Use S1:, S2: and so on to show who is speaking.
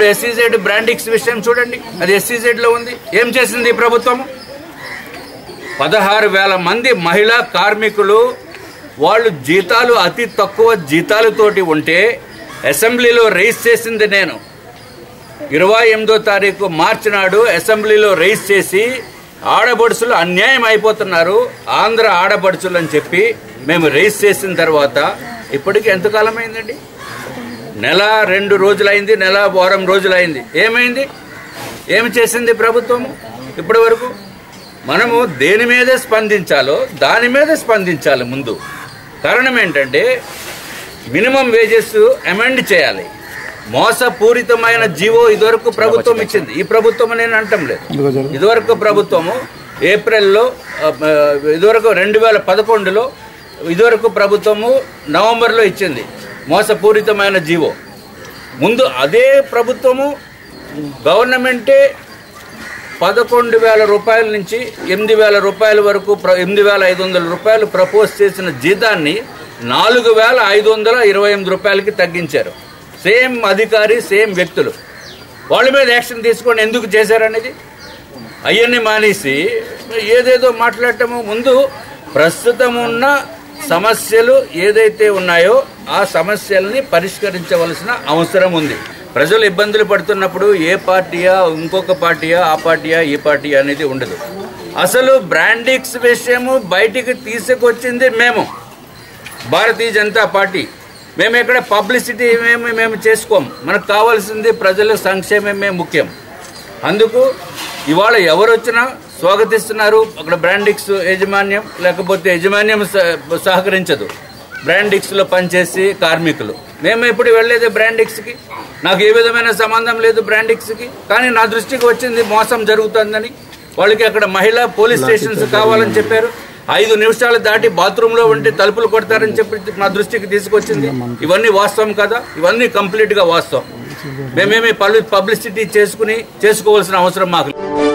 S1: SEZ Brandix విషయం చూడండి అది ఎస్సీజెడ్ లో ఉంది ఏం చేసింది ఈ ప్రభుత్వం పదహారు వేల మంది మహిళా కార్మికులు వాళ్ళు జీతాలు అతి తక్కువ జీతాలతోటి ఉంటే అసెంబ్లీలో రైజ్ చేసింది నేను ఇరవై ఎనిమిదో తారీఖు మార్చి నాడు అసెంబ్లీలో రైజ్ చేసి ఆడబడుచులు అన్యాయం అయిపోతున్నారు ఆంధ్ర ఆడబడుచులు అని చెప్పి మేము రైజ్ చేసిన తర్వాత ఇప్పటికి ఎంతకాలం అయిందండి నెల రెండు రోజులైంది నెల వారం రోజులైంది ఏమైంది ఏమి చేసింది ప్రభుత్వము ఇప్పటి వరకు మనము దేని మీద స్పందించాలో దాని మీద స్పందించాలి ముందు కారణం ఏంటంటే మినిమం వేజెస్ అమెండ్ చేయాలి మోసపూరితమైన జీవో ఇదివరకు ప్రభుత్వం ఇచ్చింది ఈ ప్రభుత్వం నేను అంటం లేదు ఇదివరకు ప్రభుత్వము ఏప్రిల్లో ఆ, ఆ, ఇదివరకు రెండు వేల పదకొండులో ఇదివరకు ప్రభుత్వము నవంబర్లో ఇచ్చింది మోసపూరితమైన జీవో ముందు అదే ప్రభుత్వము గవర్నమెంటే పదకొండు వేల రూపాయల నుంచి ఎనిమిది వేల రూపాయల వరకు ప్ర ఎనిమిది వేల ఐదు వందల రూపాయలు ప్రపోజ్ చేసిన జీతాన్ని నాలుగు వేల ఐదు వందల ఇరవై ఎనిమిది రూపాయలకి తగ్గించారు సేమ్ అధికారి సేమ్ వ్యక్తులు వాళ్ళ మీద యాక్షన్ తీసుకొని ఎందుకు చేశారనేది అవన్నీ మానేసి ఏదేదో మాట్లాడటము ముందు ప్రస్తుతం ఉన్న సమస్యలు ఏదైతే ఉన్నాయో ఆ సమస్యల్ని పరిష్కరించవలసిన అవసరం ఉంది ప్రజలు ఇబ్బందులు పడుతున్నప్పుడు ఏ పార్టీయా ఇంకొక పార్టీయా ఆ పార్టీయా ఈ పార్టీయా అనేది ఉండదు అసలు బ్రాండిక్స్ విషయము బయటికి తీసుకొచ్చింది మేము భారతీయ జనతా పార్టీ మేము ఎక్కడ పబ్లిసిటీ మేము మేము చేసుకోం మనకు కావాల్సింది ప్రజల సంక్షేమమే ముఖ్యం అందుకు ఇవాళ ఎవరు వచ్చినా స్వాగతిస్తున్నారు అక్కడ బ్రాండిక్స్ యాజమాన్యం లేకపోతే యాజమాన్యం స- సహకరించదు బ్రాండిక్స్లో పనిచేసి కార్మికులు మేము ఎప్పుడు వెళ్ళేది బ్రాండిక్స్కి నాకు ఏ విధమైన సంబంధం లేదు బ్రాండిక్స్కి కానీ నా దృష్టికి వచ్చింది మోసం జరుగుతుందని వాళ్ళకి అక్కడ మహిళా పోలీస్ స్టేషన్స్ కావాలని చెప్పారు ఐదు నిమిషాలు దాటి బాత్రూంలో ఉంటే తలుపులు కొడతారని చెప్పి నా దృష్టికి తీసుకొచ్చింది ఇవన్నీ వాస్తవం కదా ఇవన్నీ కంప్లీట్గా వాస్తవం మేమేమి పబ్లిసిటీ చేసుకుని చేసుకోవాల్సిన అవసరం మాకు లేదు.